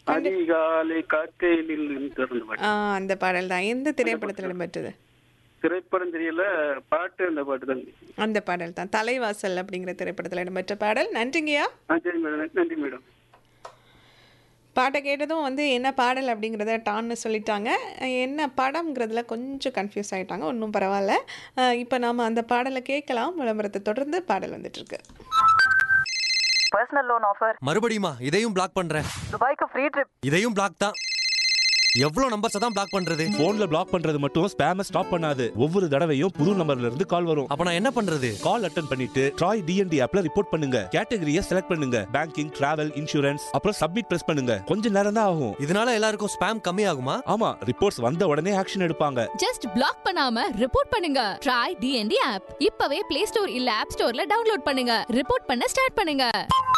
அதிகாலை காக்கையில் திறந்த பாட்டு ஆ, அந்த பாடல் தான் எந்த திரைப்படத்தில் இடம்பெற்றது திரைப்படம் தெரியல பாட்டு அந்த பாட்டு தான் அந்த பாடல் தான் தலைவாசல் அப்படிங்கிற திரைப்படத்தில் இடம்பெற்ற பாடல் நன்றிங்கய்யா ஆ சரி மேடம் நன்றி மேடம் பாட்டை கேட்டதும் வந்து என்ன பாடல் அப்படிங்கிறத டான்னு சொல்லிட்டாங்க என்ன படம்ங்கிறதுல கொஞ்சம் கன்ஃபியூஸ் ஆகிட்டாங்க ஒன்றும் பரவாயில்ல இப்போ நாம் அந்த பாடலை கேட்கலாம் விளம்பரத்தை தொடர்ந்து பாடல் வந்துட்டுருக்கு பர்சனல் லோன் ஆஃபர் மறுபடியுமா இதையும் பிளாக் பண்றேன் துபாய்க்கு ஃப்ரீ ட்ரிப் இதையும் பிளாக் தான் எவ்வளவு நம்பர்ஸ் தான் பிளாக் பண்றது போன்ல பிளாக் பண்றது மட்டும் ஸ்பேம ஸ்டாப் பண்ணாது ஒவ்வொரு தடவையும் புது நம்பர்ல இருந்து கால் வரும் அப்ப நான் என்ன பண்றது கால் அட்டன் பண்ணிட்டு ட்ராய் டிஎன்டி ஆப்ல ரிப்போர்ட் பண்ணுங்க கேட்டகரியை செலக்ட் பண்ணுங்க பேங்கிங் டிராவல் இன்சூரன்ஸ் அப்புறம் சப்மிட் பிரஸ் பண்ணுங்க கொஞ்ச நேரம் தான் ஆகும் இதனால எல்லாருக்கும் ஸ்பேம் கம்மி ஆகுமா ஆமா ரிப்போர்ட்ஸ் வந்த உடனே ஆக்ஷன் எடுப்பாங்க ஜஸ்ட் பிளாக் பண்ணாம ரிப்போர்ட் பண்ணுங்க ட்ரை டிஎன்டி ஆப் இப்பவே பிளே ஸ்டோர் இல்ல ஆப் ஸ்டோர்ல டவுன்லோட் பண்ணுங்க ரிப்போர்ட் பண்ண ஸ்டார்ட் பண்ணுங்க